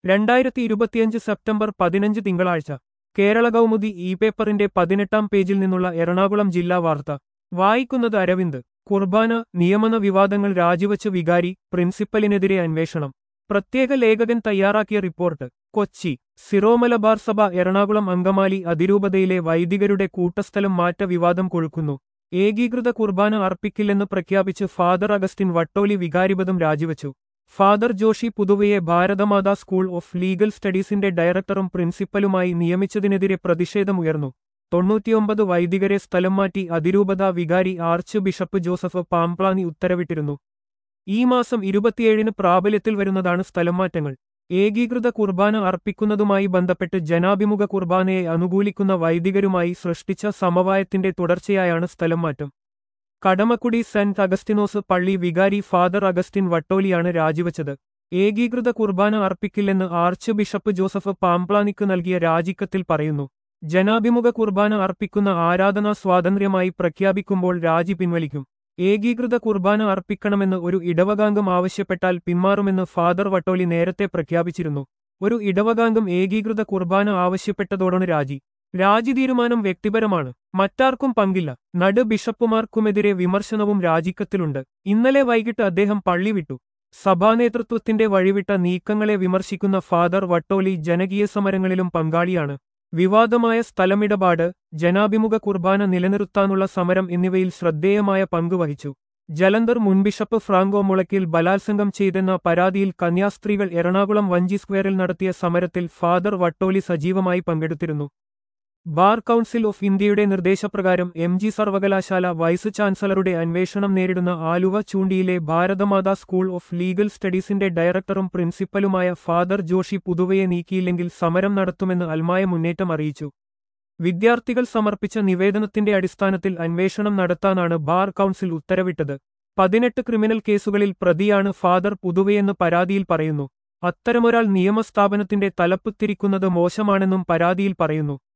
രണ്ടായിരത്തി ഇരുപത്തിയഞ്ച് സെപ്റ്റംബർ പതിനഞ്ച് തിങ്കളാഴ്ച കേരള കൗമുദി ഇ പേപ്പറിന്റെ പതിനെട്ടാം പേജിൽ നിന്നുള്ള എറണാകുളം ജില്ലാ വാർത്ത വായിക്കുന്നത് അരവിന്ദ് കുർബാന നിയമന വിവാദങ്ങൾ രാജിവച്ച് വികാരി പ്രിൻസിപ്പലിനെതിരെ അന്വേഷണം പ്രത്യേക ലേഖകൻ തയ്യാറാക്കിയ റിപ്പോർട്ട് കൊച്ചി സിറോമലബാർ സഭ എറണാകുളം അങ്കമാലി അതിരൂപതയിലെ വൈദികരുടെ കൂട്ടസ്ഥലം മാറ്റ വിവാദം കൊഴുക്കുന്നു ഏകീകൃത കുർബാന അർപ്പിക്കില്ലെന്ന് പ്രഖ്യാപിച്ച് ഫാദർ അഗസ്റ്റിൻ വട്ടോലി വികാരിപദം രാജിവച്ചു ഫാദർ ജോഷി പുതുവയെ ഭാരതമാതാ സ്കൂൾ ഓഫ് ലീഗൽ സ്റ്റഡീസിന്റെ ഡയറക്ടറും പ്രിൻസിപ്പലുമായി നിയമിച്ചതിനെതിരെ പ്രതിഷേധമുയർന്നു തൊണ്ണൂറ്റിയൊമ്പത് വൈദികരെ സ്ഥലം മാറ്റി അതിരൂപത വികാരി ആർച്ച് ബിഷപ്പ് ജോസഫ് പാംപ്ലാനി ഉത്തരവിട്ടിരുന്നു ഈ മാസം ഇരുപത്തിയേഴിന് പ്രാബല്യത്തിൽ വരുന്നതാണ് സ്ഥലംമാറ്റങ്ങൾ ഏകീകൃത കുർബാന അർപ്പിക്കുന്നതുമായി ബന്ധപ്പെട്ട് ജനാഭിമുഖ കുർബാനയെ അനുകൂലിക്കുന്ന വൈദികരുമായി സൃഷ്ടിച്ച സമവായത്തിന്റെ തുടർച്ചയായാണ് സ്ഥലംമാറ്റം കടമക്കുടി സെന്റ് അഗസ്റ്റിനോസ് പള്ളി വികാരി ഫാദർ അഗസ്റ്റിൻ വട്ടോലിയാണ് രാജിവച്ചത് ഏകീകൃത കുർബാന അർപ്പിക്കില്ലെന്ന് ആർച്ച് ബിഷപ്പ് ജോസഫ് പാംപ്ലാനിക്ക് നൽകിയ രാജിക്കത്തിൽ പറയുന്നു ജനാഭിമുഖ കുർബാന അർപ്പിക്കുന്ന ആരാധനാ സ്വാതന്ത്ര്യമായി പ്രഖ്യാപിക്കുമ്പോൾ രാജി പിൻവലിക്കും ഏകീകൃത കുർബാന അർപ്പിക്കണമെന്ന് ഒരു ഇടവകാംഗം ആവശ്യപ്പെട്ടാൽ പിന്മാറുമെന്ന് ഫാദർ വട്ടോലി നേരത്തെ പ്രഖ്യാപിച്ചിരുന്നു ഒരു ഇടവകാംഗം ഏകീകൃത കുർബാന ആവശ്യപ്പെട്ടതോടാണ് രാജി രാജി തീരുമാനം വ്യക്തിപരമാണ് മറ്റാർക്കും പങ്കില്ല നട് ബിഷപ്പുമാർക്കുമെതിരെ വിമർശനവും രാജിക്കത്തിലുണ്ട് ഇന്നലെ വൈകിട്ട് അദ്ദേഹം പള്ളി വിട്ടു സഭാനേതൃത്വത്തിന്റെ വഴിവിട്ട നീക്കങ്ങളെ വിമർശിക്കുന്ന ഫാദർ വട്ടോലി ജനകീയ സമരങ്ങളിലും പങ്കാളിയാണ് വിവാദമായ സ്ഥലമിടപാട് ജനാഭിമുഖ കുർബാന നിലനിർത്താനുള്ള സമരം എന്നിവയിൽ ശ്രദ്ധേയമായ പങ്ക് വഹിച്ചു ജലന്ധർ മുൻ ബിഷപ്പ് ഫ്രാങ്കോ മുളയ്ക്കിൽ ബലാത്സംഗം ചെയ്തെന്ന പരാതിയിൽ കന്യാസ്ത്രീകൾ എറണാകുളം വഞ്ചി സ്ക്വയറിൽ നടത്തിയ സമരത്തിൽ ഫാദർ വട്ടോലി സജീവമായി പങ്കെടുത്തിരുന്നു ബാർ കൗൺസിൽ ഓഫ് ഇന്ത്യയുടെ നിർദ്ദേശപ്രകാരം എം ജി സർവകലാശാല വൈസ് ചാൻസലറുടെ അന്വേഷണം നേരിടുന്ന ആലുവ ചൂണ്ടിയിലെ ഭാരതമാതാ സ്കൂൾ ഓഫ് ലീഗൽ സ്റ്റഡീസിന്റെ ഡയറക്ടറും പ്രിൻസിപ്പലുമായ ഫാദർ ജോഷി പുതുവയെ നീക്കിയില്ലെങ്കിൽ സമരം നടത്തുമെന്ന് അൽമായ മുന്നേറ്റം അറിയിച്ചു വിദ്യാർത്ഥികൾ സമർപ്പിച്ച നിവേദനത്തിന്റെ അടിസ്ഥാനത്തിൽ അന്വേഷണം നടത്താനാണ് ബാർ കൗൺസിൽ ഉത്തരവിട്ടത് പതിനെട്ട് ക്രിമിനൽ കേസുകളിൽ പ്രതിയാണ് ഫാദർ പുതുവയെന്ന് പരാതിയിൽ പറയുന്നു അത്തരമൊരാൾ നിയമസ്ഥാപനത്തിന്റെ തലപ്പത്തിരിക്കുന്നത് മോശമാണെന്നും പരാതിയിൽ പറയുന്നു